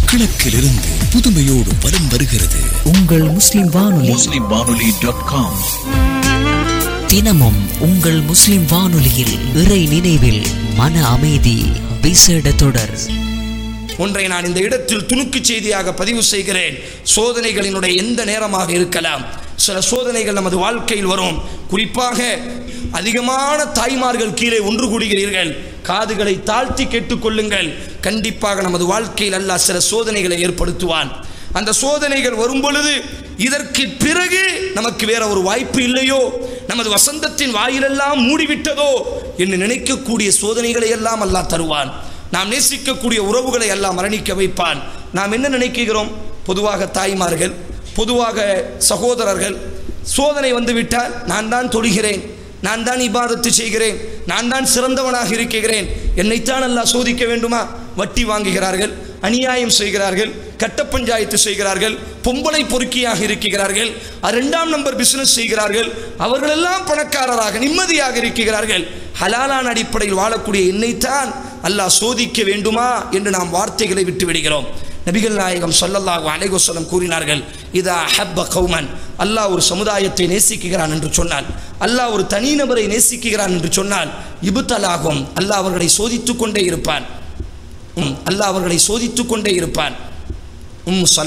கிழக்கிலிருந்து புதுமையோடு வலம் வருகிறது உங்கள் முஸ்லிம் வானொலி முஸ்லிம் வானொலி டாட் காம் தினமும் உங்கள் முஸ்லிம் வானொலியில் இறை நினைவில் மன அமைதி விசேட தொடர் ஒன்றை நான் இந்த இடத்தில் துணுக்கு செய்தியாக பதிவு செய்கிறேன் சோதனைகளினுடைய எந்த நேரமாக இருக்கலாம் சில சோதனைகள் நமது வாழ்க்கையில் வரும் குறிப்பாக அதிகமான தாய்மார்கள் கீழே ஒன்று கூடுகிறீர்கள் காதுகளை தாழ்த்தி கேட்டுக்கொள்ளுங்கள் கண்டிப்பாக நமது வாழ்க்கையில் அல்லாஹ் சில சோதனைகளை ஏற்படுத்துவான் அந்த சோதனைகள் வரும் பொழுது இதற்கு பிறகு நமக்கு வேற ஒரு வாய்ப்பு இல்லையோ நமது வசந்தத்தின் வாயிலெல்லாம் மூடிவிட்டதோ என்று நினைக்கக்கூடிய சோதனைகளை எல்லாம் அல்லாஹ் தருவான் நாம் நேசிக்கக்கூடிய உறவுகளை எல்லாம் மரணிக்க வைப்பான் நாம் என்ன நினைக்கிறோம் பொதுவாக தாய்மார்கள் பொதுவாக சகோதரர்கள் சோதனை வந்துவிட்டால் நான் தான் தொழுகிறேன் நான் தான் இபாதத்து செய்கிறேன் நான் தான் சிறந்தவனாக இருக்கிறேன் என்னைத்தான் அல்லாஹ் சோதிக்க வேண்டுமா வட்டி வாங்குகிறார்கள் அநியாயம் செய்கிறார்கள் கட்ட பஞ்சாயத்து செய்கிறார்கள் பொம்பளை பொறுக்கியாக இருக்கிறார்கள் அஹ் இரண்டாம் நம்பர் பிசினஸ் செய்கிறார்கள் அவர்களெல்லாம் பணக்காரராக நிம்மதியாக இருக்கிறார்கள் ஹலாலான அடிப்படையில் வாழக்கூடிய என்னைத்தான் அல்லாஹ் சோதிக்க வேண்டுமா என்று நாம் வார்த்தைகளை விட்டு விடுகிறோம் நபிகள் நாயகம் ஸல்லல்லாஹு அலைஹி வஸல்லம் கூறினார்கள் இதா ஹப்ப கௌமன் அல்லாஹ் ஒரு சமுதாயத்தை நேசிக்கிறான் என்று சொன்னால் அல்லாஹ் ஒரு தனிநபரை நேசிக்கிறான் என்று சொன்னால் இபுத்தலாகும் அல்லாஹ் அவர்களை சோதித்துக் கொண்டே இருப்பான் உம், அல்லாஹ் அவர்களை சோதித்துக் கொண்டே இருப்பான் உம்